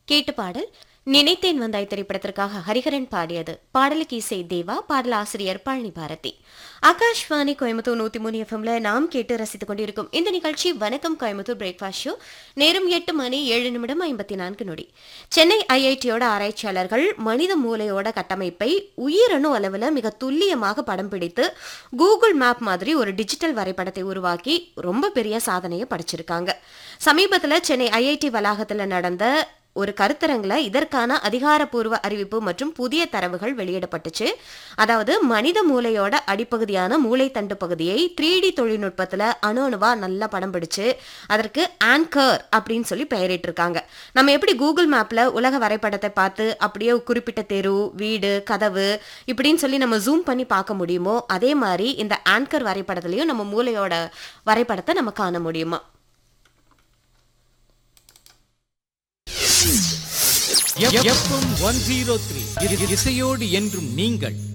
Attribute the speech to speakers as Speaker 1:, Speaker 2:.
Speaker 1: கேட்டு பாடல் நினைத்தேன் வந்தாய் திரைப்படத்திற்காக ஹரிஹரன் பாடியது பாடலுக்கு இசை தேவா பாடல் ஆசிரியர் பழனி பாரதி ஆகாஷ்வாணி கோயம்புத்தூர் நூத்தி மூணு எஃப்எம்ல நாம் கேட்டு ரசித்துக் கொண்டிருக்கும் இந்த நிகழ்ச்சி வணக்கம் கோயம்புத்தூர் பிரேக்ஃபாஸ்ட் ஷோ நேரம் எட்டு மணி ஏழு நிமிடம் ஐம்பத்தி நான்கு நொடி சென்னை ஐஐடியோட ஆராய்ச்சியாளர்கள் மனித மூளையோட கட்டமைப்பை உயிரணு அளவில் மிக துல்லியமாக படம் பிடித்து கூகுள் மேப் மாதிரி ஒரு டிஜிட்டல் வரைபடத்தை உருவாக்கி ரொம்ப பெரிய சாதனையை படைச்சிருக்காங்க சமீபத்தில் சென்னை ஐஐடி வளாகத்தில் நடந்த ஒரு கருத்தரங்குல இதற்கான அதிகாரப்பூர்வ அறிவிப்பு மற்றும் புதிய தரவுகள் வெளியிடப்பட்டுச்சு அதாவது மனித மூளையோட அடிப்பகுதியான மூளைத்தண்டு பகுதியை த்ரீ டி தொழில்நுட்பத்துல அணு அணுவா நல்லா படம் பிடிச்சு அதற்கு ஆங்கர் அப்படின்னு சொல்லி பெயரிட்டிருக்காங்க நம்ம எப்படி கூகுள் மேப்ல உலக வரைபடத்தை பார்த்து அப்படியே குறிப்பிட்ட தெரு வீடு கதவு இப்படின்னு சொல்லி நம்ம ஜூம் பண்ணி பார்க்க முடியுமோ அதே மாதிரி இந்த ஆங்கர் வரைபடத்துலயும் நம்ம மூளையோட வரைபடத்தை நம்ம காண முடியுமா
Speaker 2: எஃப்எம் ஒன் ஜீரோ த்ரீ இசையோடு என்றும் நீங்கள்